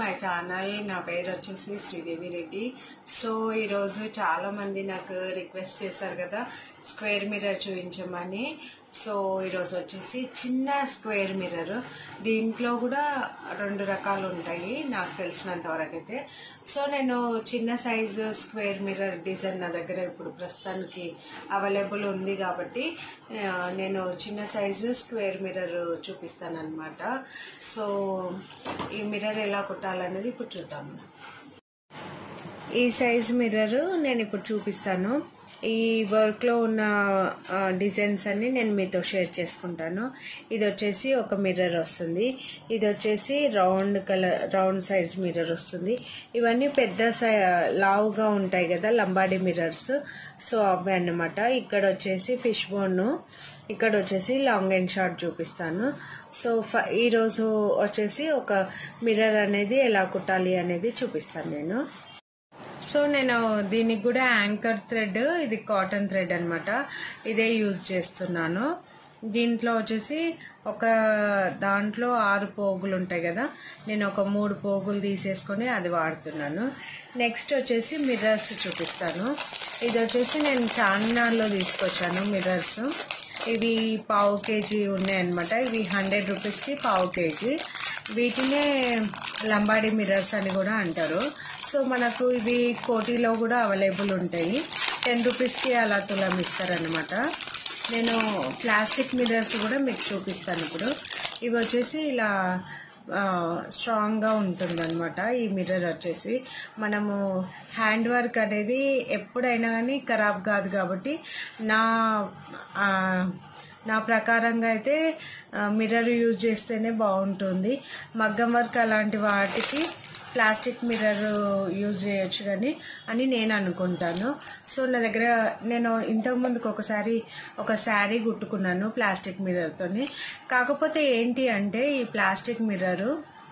my channel నా పేరు వచ్చేసి శ్రీదేవి రెడ్డి సో ఈరోజు చాలా మంది నాకు రిక్వెస్ట్ చేశారు కదా స్క్వేర్ మిర్రర్ చూపించమని సో ఈరోజు వచ్చేసి చిన్న స్క్వేర్ మిర్రర్ దీంట్లో కూడా రెండు రకాలు ఉంటాయి నాకు తెలిసినంత వరకు అయితే సో నేను చిన్న సైజు స్క్వేర్ మిర్రర్ డిజైన్ నా దగ్గర ఇప్పుడు ప్రస్తుతానికి అవైలబుల్ ఉంది కాబట్టి ఆ, నేను చిన్న సైజు స్క్వేర్ మిర్రర్ చూపిస్తాను అనమాట సో ఈ మిర్రర్ ఎలా కుట్టాలనేది ఇప్పుడు చూద్దాము ఈ సైజ్ మిర్రర్ నేను ఇప్పుడు చూపిస్తాను ఈ వర్క్లో ఉన్న ఆ, డిజైన్స్ అన్ని నేను మీతో షేర్ చేసుకుంటాను ఇది వచ్చేసి ఒక మిర్రర్ వస్తుంది ఇది వచ్చేసి round colour round size mirror వస్తుంది ఇవన్నీ పెద్ద సై లావుగా ఉంటాయి కదా లంబాడీ మిర్రర్స్ సో అవి అన్నమాట ఇక్కడ వచ్చేసి ఫిష్ బోన్ ఇక్కడ వచ్చేసి లాంగ్ అండ్ షార్ట్ చూపిస్తాను సో ఫ ఈరోజు వచ్చేసి ఒక మిర్రర్ అనేది ఎలా కుట్టాలి అనేది చూపిస్తాను నేను సో నేను దీనికి కూడా యాంకర్ థ్రెడ్ ఇది కాటన్ థ్రెడ్ అన్నమాట ఇదే యూజ్ చేస్తున్నాను దీంట్లో వచ్చేసి ఒక దాంట్లో ఆరు పోగులు ఉంటాయి కదా నేను ఒక మూడు పోగులు తీసేసుకొని అది వాడుతున్నాను నెక్స్ట్ వచ్చేసి మిర్రర్స్ చూపిస్తాను ఇది వచ్చేసి నేను చార్మినార్లో తీసుకొచ్చాను మిర్రర్స్ ఇవి పావు కేజీ ఉన్నాయన్నమాట ఇవి హండ్రెడ్ రూపీస్కి పావు కేజీ వీటినే లంబాడీ మిర్రర్స్ అని కూడా అంటారు సో మనకు ఇవి కోటిలో కూడా అవైలబుల్ ఉంటాయి టెన్ రూపీస్కి అలా తులం ఇస్తారనమాట నేను ప్లాస్టిక్ మిర్రర్స్ కూడా మీకు చూపిస్తాను ఇప్పుడు ఇవి వచ్చేసి ఇలా ఆ, స్ట్రాంగ్గా ఉంటుందన్నమాట ఈ మిర్రర్ వచ్చేసి మనము హ్యాండ్ వర్క్ అనేది ఎప్పుడైనా కానీ ఖరాబ్ కాదు కాబట్టి నా ఆ, నా ప్రకారంగా అయితే ఆ, మిర్రర్ యూజ్ చేస్తేనే బాగుంటుంది మగ్గం వర్క్ అలాంటి వాటికి ప్లాస్టిక్ మిర్రర్ యూజ్ చేయొచ్చు కానీ అని నేను అనుకుంటాను సో నా దగ్గర నేను ఇంతకు ముందుకు ఒకసారి ఒక శారీ కుట్టుకున్నాను ప్లాస్టిక్ మిర్రర్తోని కాకపోతే ఏంటి అంటే ఈ ప్లాస్టిక్ మిర్రరు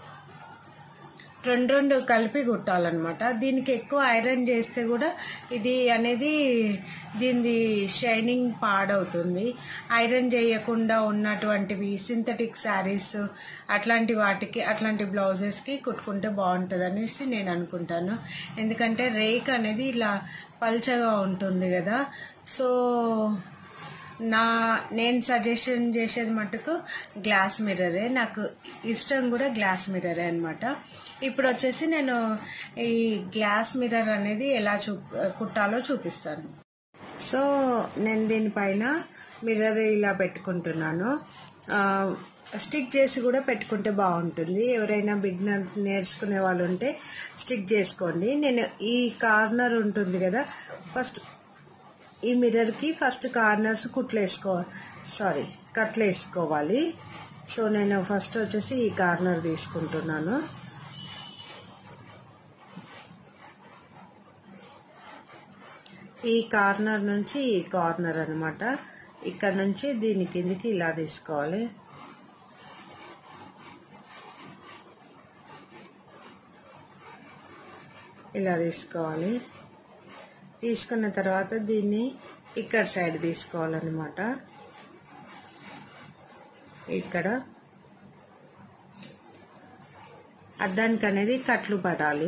రెండు రెండు కలిపి కుట్టాలన్నమాట దీనికి ఎక్కువ ఐరన్ చేస్తే కూడా ఇది అనేది దీనిది షైనింగ్ పాడవుతుంది ఐరన్ చేయకుండా ఉన్నటువంటివి సింథటిక్ శారీస్ అట్లాంటి వాటికి అట్లాంటి బ్లౌజెస్కి కుట్టుకుంటే బాగుంటుంది అనేసి నేను అనుకుంటాను ఎందుకంటే రేక్ అనేది ఇలా పల్చగా ఉంటుంది కదా సో నా నేను సజెషన్ చేసేది మటుకు గ్లాస్ మిర్రరే నాకు ఇష్టం కూడా గ్లాస్ మిర్రరే అనమాట ఇప్పుడు వచ్చేసి నేను ఈ గ్లాస్ మిర్రర్ అనేది ఎలా చూ కుట్టాలో చూపిస్తాను సో నేను దీనిపైన మిర్రర్ ఇలా పెట్టుకుంటున్నాను ఆ, స్టిక్ చేసి కూడా పెట్టుకుంటే బాగుంటుంది ఎవరైనా బిగినర్ నేర్చుకునే వాళ్ళు ఉంటే స్టిక్ చేసుకోండి నేను ఈ కార్నర్ ఉంటుంది కదా ఫస్ట్ ఈ మిర్రర్కి ఫస్ట్ కార్నర్స్ కుట్లు వేసుకో సారీ కట్లు వేసుకోవాలి సో నేను ఫస్ట్ వచ్చేసి ఈ కార్నర్ తీసుకుంటున్నాను ఈ కార్నర్ నుంచి ఈ కార్నర్ అనమాట ఇక్కడ నుంచి దీని కిందికి ఇలా తీసుకోవాలి ఇలా తీసుకోవాలి తీసుకున్న తర్వాత దీన్ని ఇక్కడ సైడ్ తీసుకోవాలన్నమాట ఇక్కడ అద్దానికి అనేది కట్లు పడాలి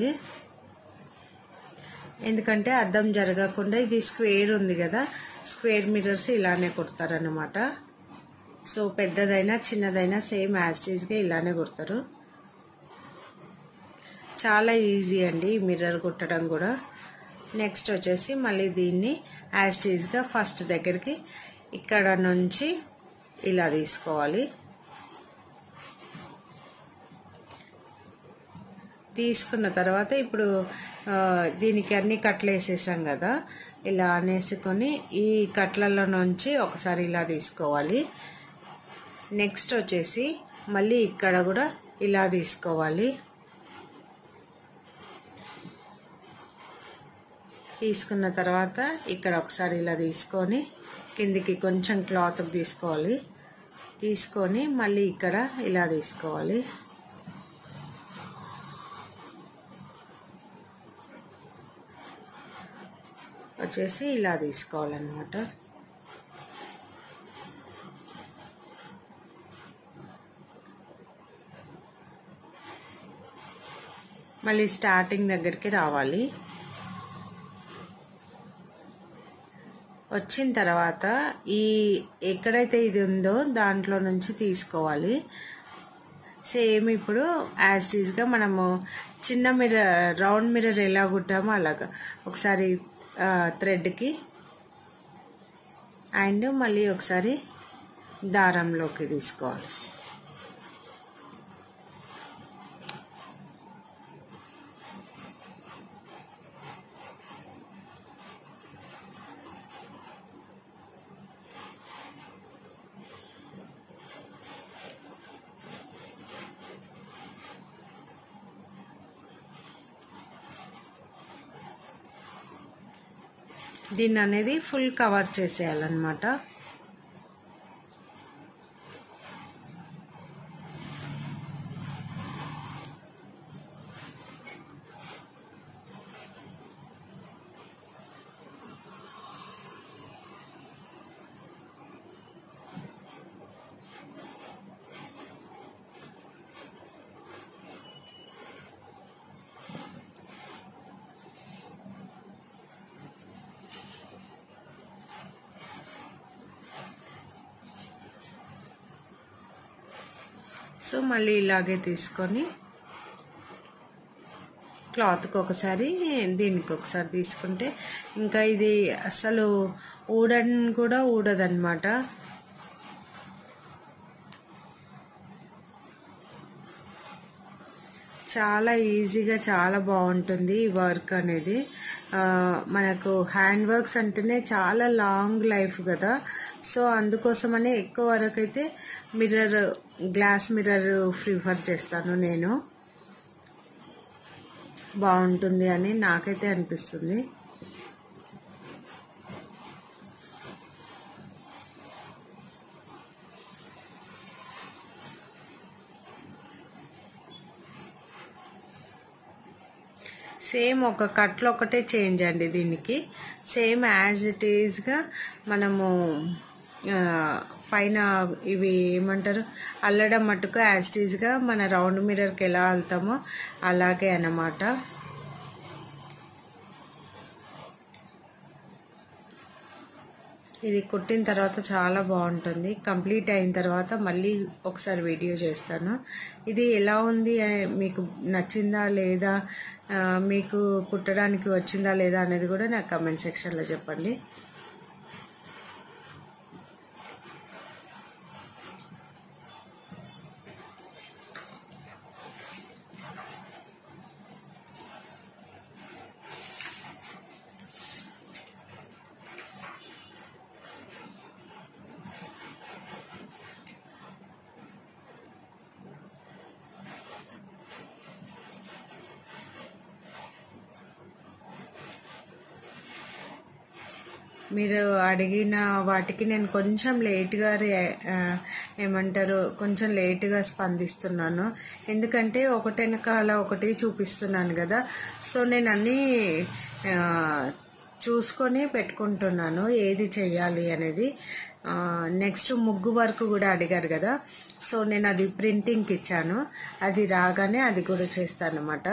ఎందుకంటే అద్దం జరగకుండా ఇది స్క్వేర్ ఉంది కదా స్క్వేర్ మిర్రర్స్ ఇలానే కుడతారనమాట సో పెద్దదైనా చిన్నదైనా సేమ్ యాస్టీస్గా ఇలానే కుడతారు చాలా ఈజీ అండి ఈ మిర్రర్ కుట్టడం కూడా నెక్స్ట్ వచ్చేసి మళ్ళీ దీన్ని యాస్టీస్గా ఫస్ట్ దగ్గరికి ఇక్కడ నుంచి ఇలా తీసుకోవాలి తీసుకున్న తర్వాత ఇప్పుడు ఆ, దీనికి అన్ని కట్లు వేసేసాం కదా ఇలా అనేసుకొని ఈ కట్లలో నుంచి ఒకసారి ఇలా తీసుకోవాలి నెక్స్ట్ వచ్చేసి మళ్ళీ ఇక్కడ కూడా ఇలా తీసుకోవాలి తీసుకున్న తర్వాత ఇక్కడ ఒకసారి ఇలా తీసుకొని కిందికి కొంచెం క్లాత్ తీసుకోవాలి తీసుకొని మళ్ళీ ఇక్కడ ఇలా తీసుకోవాలి వచ్చేసి ఇలా తీసుకోవాలన్నమాట మళ్ళీ స్టార్టింగ్ దగ్గరికి రావాలి వచ్చిన తర్వాత ఈ ఎక్కడైతే ఇది ఉందో దాంట్లో నుంచి తీసుకోవాలి సేమ్ ఇప్పుడు యాజ్ టీజ్గా మనము చిన్న మిర్రర్ రౌండ్ మిర్రర్ ఎలా కుట్టామో అలాగా ఒకసారి థ్రెడ్కి అండ్ మళ్ళీ ఒకసారి దారంలోకి తీసుకోవాలి దీన్ని అనేది ఫుల్ కవర్ చేసేయాలన్నమాట సో మళ్ళీ ఇలాగే తీసుకొని క్లాత్కి ఒకసారి దీనికి ఒకసారి తీసుకుంటే ఇంకా ఇది అసలు ఊడని కూడా ఊడదన్నమాట చాలా ఈజీగా చాలా బాగుంటుంది ఈ వర్క్ అనేది ఆ, మనకు హ్యాండ్ వర్క్స్ అంటేనే చాలా లాంగ్ లైఫ్ కదా సో అందుకోసమనే ఎక్కువ వరకు అయితే మిర్రర్ గ్లాస్ మిర్రర్ ప్రిఫర్ చేస్తాను నేను బాగుంటుంది అని నాకైతే అనిపిస్తుంది సేమ్ ఒక కట్లో ఒకటే చేంజ్ అండి దీనికి సేమ్ యాజ్ ఇట్ ఈజ్గా మనము ఆ, పైన ఇవి ఏమంటారు అల్లడం మట్టుకు యాజ్ ఇట్ ఈజ్గా మన రౌండ్ మిర్రర్కి ఎలా వెళ్తామో అలాగే అన్నమాట ఇది కుట్టిన తర్వాత చాలా బాగుంటుంది కంప్లీట్ అయిన తర్వాత మళ్ళీ ఒకసారి వీడియో చేస్తాను ఇది ఎలా ఉంది ఆ, మీకు నచ్చిందా లేదా ఆ, మీకు కుట్టడానికి వచ్చిందా లేదా అనేది కూడా నాకు కమెంట్ సెక్షన్లో చెప్పండి మీరు అడిగిన వాటికి నేను కొంచెం లేట్గా రే- ఆ, ఏమంటారు కొంచెం లేట్గా స్పందిస్తున్నాను ఎందుకంటే ఒకటి వెనకాల ఒకటి చూపిస్తున్నాను కదా సో నేను అన్నీ ఆ, చూసుకొని పెట్టుకుంటున్నాను ఏది చెయ్యాలి అనేది నెక్స్ట్ ముగ్గు వర్క్ కూడా అడిగారు కదా సో నేను అది ప్రింటింగ్కి ఇచ్చాను అది రాగానే అది కూడా చేస్తాను అనమాట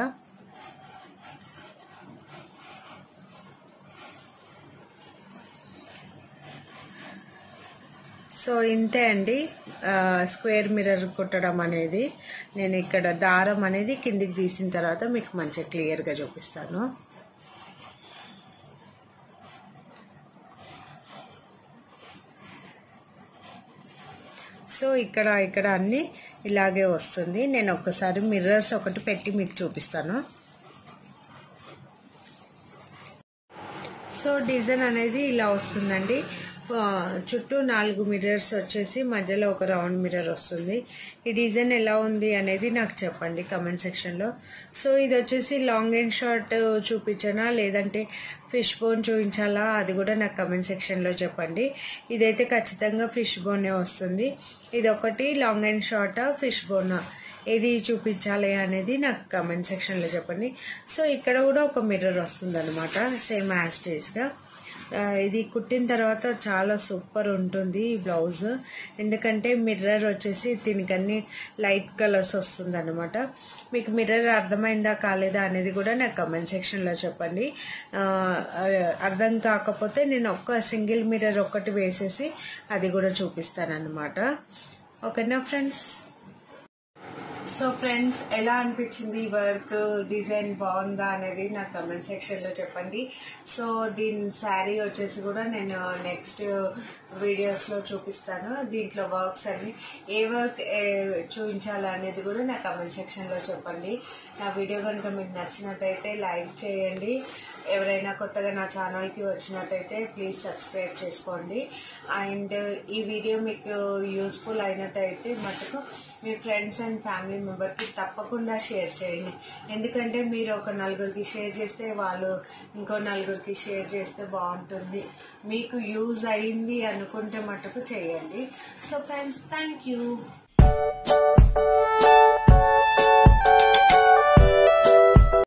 సో ఇంతే అండి ఆ, స్క్వేర్ మిర్రర్ కుట్టడం అనేది నేను ఇక్కడ దారం అనేది కిందికి తీసిన తర్వాత మీకు మంచిగా క్లియర్గా చూపిస్తాను సో ఇక్కడ ఇక్కడ అన్ని ఇలాగే వస్తుంది నేను ఒక్కసారి మిర్రర్స్ ఒకటి పెట్టి మీకు చూపిస్తాను సో డిజైన్ అనేది ఇలా వస్తుందండి ఆ, చుట్టూ నాలుగు మిర్రర్స్ వచ్చేసి మధ్యలో ఒక రౌండ్ మిర్రర్ వస్తుంది ఈ డిజైన్ ఎలా ఉంది అనేది నాకు చెప్పండి కమెంట్ సెక్షన్లో సో ఇది వచ్చేసి లాంగ్ అండ్ షార్ట్ చూపించనా లేదంటే ఫిష్ బోన్ చూపించాలా అది కూడా నాకు కమెంట్ సెక్షన్లో చెప్పండి ఇదైతే ఖచ్చితంగా ఫిష్ బోనే వస్తుంది ఇది ఒకటి లాంగ్ అండ్ షార్ట్ ఫిష్ బోనా ఏది చూపించాలి అనేది నాకు కమెంట్ సెక్షన్లో చెప్పండి సో ఇక్కడ కూడా ఒక మిర్రర్ వస్తుంది అనమాట సేమ్ యాస్టేజ్గా ఆ, ఇది కుట్టిన తర్వాత చాలా సూపర్ ఉంటుంది ఈ బ్లౌజ్ ఎందుకంటే మిర్రర్ వచ్చేసి దీనికన్నీ లైట్ కలర్స్ వస్తుంది అనమాట మీకు మిర్రర్ అర్థమైందా కాలేదా అనేది కూడా నాకు కమెంట్ సెక్షన్లో చెప్పండి ఆ, అర్థం కాకపోతే నేను ఒక్క సింగిల్ మిర్రర్ ఒక్కటి వేసేసి అది కూడా చూపిస్తాను అనమాట ఓకేనా ఫ్రెండ్స్ సో ఫ్రెండ్స్ ఎలా అనిపించింది ఈ వర్క్ డిజైన్ బాగుందా అనేది నా కమెంట్ సెక్షన్ లో చెప్పండి సో దీని శారీ వచ్చేసి కూడా నేను నెక్స్ట్ వీడియోస్ లో చూపిస్తాను దీంట్లో వర్క్స్ అన్ని ఏ వర్క్ చూపించాలి అనేది కూడా నా కమెంట్ సెక్షన్ లో చెప్పండి నా వీడియో కనుక మీకు నచ్చినట్టయితే లైక్ చేయండి ఎవరైనా కొత్తగా నా ఛానల్కి వచ్చినట్టయితే ప్లీజ్ సబ్స్క్రైబ్ చేసుకోండి అండ్ ఈ వీడియో మీకు యూస్ఫుల్ అయినట్టయితే మటుకు మీ ఫ్రెండ్స్ అండ్ ఫ్యామిలీ మెంబర్కి తప్పకుండా షేర్ చేయండి ఎందుకంటే మీరు ఒక నలుగురికి షేర్ చేస్తే వాళ్ళు ఇంకో నలుగురికి షేర్ చేస్తే బాగుంటుంది మీకు యూజ్ అయింది అనుకుంటే మటుకు చేయండి సో ఫ్రెండ్స్ థ్యాంక్ యూ